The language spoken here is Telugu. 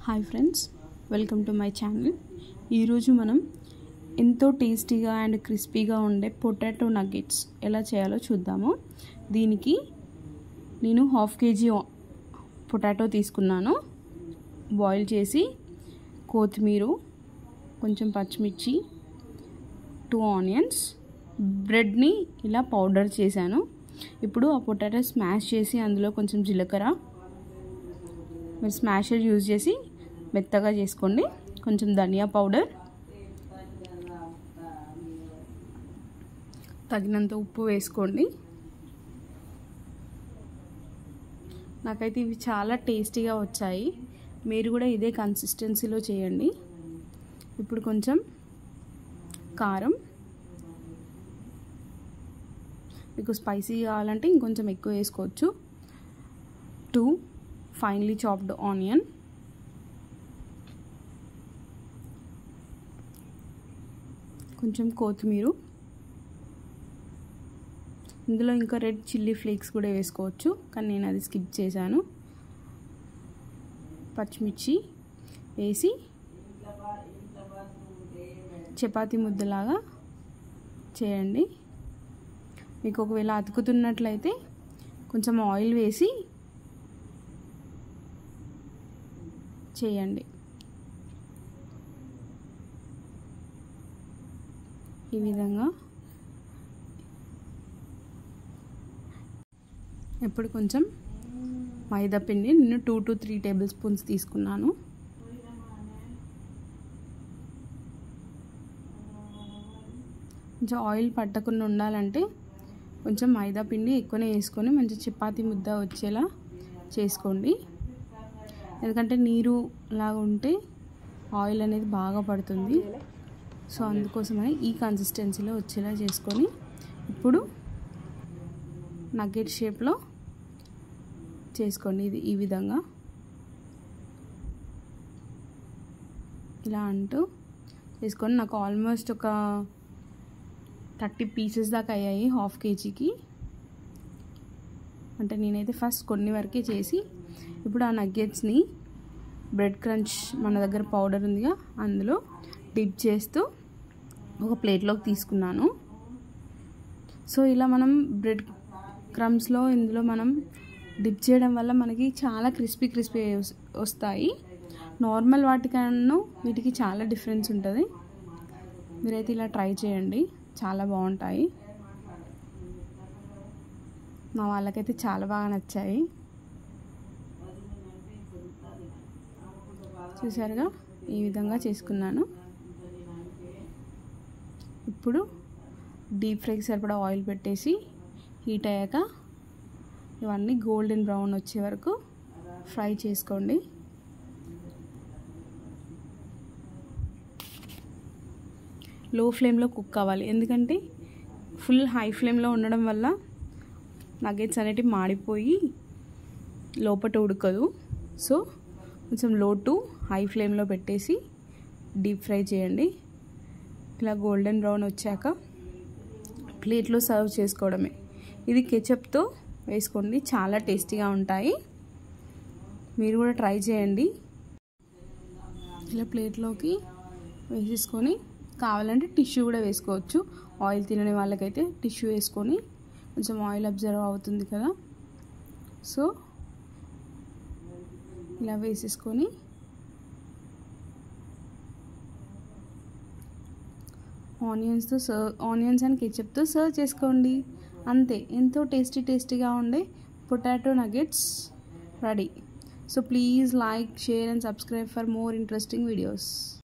hi friends welcome to my channel ఈరోజు మనం ఎంతో టేస్టీగా అండ్ క్రిస్పీగా ఉండే పొటాటో నగ్గెట్స్ ఎలా చేయాలో చూద్దాము దీనికి నేను హాఫ్ కేజీ పొటాటో తీసుకున్నాను బాయిల్ చేసి కొత్తిమీర కొంచెం పచ్చిమిర్చి టూ ఆనియన్స్ బ్రెడ్ని ఇలా పౌడర్ చేశాను ఇప్పుడు ఆ పొటాటో స్మాష్ చేసి అందులో కొంచెం జీలకర్ర మీరు స్మాషర్ యూజ్ చేసి మెత్తగా చేసుకోండి కొంచెం ధనియా పౌడర్ తగినంత ఉప్పు వేసుకోండి నాకైతే ఇవి చాలా టేస్టీగా వచ్చాయి మీరు కూడా ఇదే కన్సిస్టెన్సీలో చేయండి ఇప్పుడు కొంచెం కారం మీకు స్పైసీ కావాలంటే ఇంకొంచెం ఎక్కువ వేసుకోవచ్చు టూ ఫైన్లీ చాప్డ్ ఆనియన్ కొంచెం కొత్తిమీర ఇందులో ఇంకా రెడ్ చిల్లీ ఫ్లేక్స్ కూడా వేసుకోవచ్చు కానీ నేను అది స్కిప్ చేశాను పచ్చిమిర్చి వేసి చపాతీ ముద్దలాగా చేయండి మీకు ఒకవేళ అతుకుతున్నట్లయితే కొంచెం ఆయిల్ వేసి చేయండి ఈ విధంగా ఇప్పుడు కొంచెం మైదా పిండి నేను two to three tablespoons తీసుకున్నాను కొంచెం ఆయిల్ పట్టకుండా ఉండాలంటే కొంచెం మైదా పిండి ఎక్కువనే వేసుకొని మంచి చపాతీ ముద్ద వచ్చేలా చేసుకోండి ఎందుకంటే నీరు లాగా ఉంటే ఆయిల్ అనేది బాగా పడుతుంది సో అందుకోసమని ఈ కన్సిస్టెన్సీలో వచ్చేలా చేసుకొని ఇప్పుడు నగ్గెట్ షేప్లో చేసుకోండి ఇది ఈ విధంగా ఇలా అంటూ చేసుకొని నాకు ఆల్మోస్ట్ ఒక థర్టీ పీసెస్ దాకా అయ్యాయి హాఫ్ కేజీకి అంటే నేనైతే ఫస్ట్ కొన్ని వరకే చేసి ఇప్పుడు ఆ నగ్గెట్స్ని బ్రెడ్ క్రంచ్ మన దగ్గర పౌడర్ ఉందిగా అందులో డిప్ చేస్తూ ఒక ప్లేట్లోకి తీసుకున్నాను సో ఇలా మనం బ్రెడ్ క్రమ్స్లో ఇందులో మనం డిప్ చేయడం వల్ల మనకి చాలా క్రిస్పీ క్రిస్పీ వస్తాయి నార్మల్ వాటికన్నా వీటికి చాలా డిఫరెన్స్ ఉంటుంది మీరైతే ఇలా ట్రై చేయండి చాలా బాగుంటాయి మా వాళ్ళకైతే చాలా బాగా నచ్చాయి చూసారుగా ఈ విధంగా చేసుకున్నాను ఇప్పుడు డీప్ ఫ్రైకి సరిపడా ఆయిల్ పెట్టేసి హీట్ అయ్యాక ఇవన్నీ గోల్డెన్ బ్రౌన్ వచ్చే వరకు ఫ్రై చేసుకోండి లో ఫ్లేమ్లో కుక్ అవ్వాలి ఎందుకంటే ఫుల్ హై ఫ్లేమ్లో ఉండడం వల్ల నగెట్స్ అనేటివి మాడిపోయి లోపల ఉడకదు సో కొంచెం లో టు హై ఫ్లేమ్లో పెట్టేసి డీప్ ఫ్రై చేయండి ఇలా గోల్డెన్ బ్రౌన్ వచ్చాక ప్లేట్లో సర్వ్ చేసుకోవడమే ఇది కెచప్తో వేసుకోండి చాలా టేస్టీగా ఉంటాయి మీరు కూడా ట్రై చేయండి ఇలా ప్లేట్లోకి వేసేసుకొని కావాలంటే టిష్యూ కూడా వేసుకోవచ్చు ఆయిల్ తినని వాళ్ళకైతే టిష్యూ వేసుకొని కొంచెం ఆయిల్ అబ్జర్వ్ అవుతుంది కదా సో ఇలా వేసేసుకొని ఆనియన్స్తో సర్వ్ ఆనియన్స్ అండ్ కెచప్తో సర్వ్ చేసుకోండి అంతే ఎంతో టేస్టీ టేస్టీగా ఉండే potato nuggets ready so please like share and subscribe for more interesting videos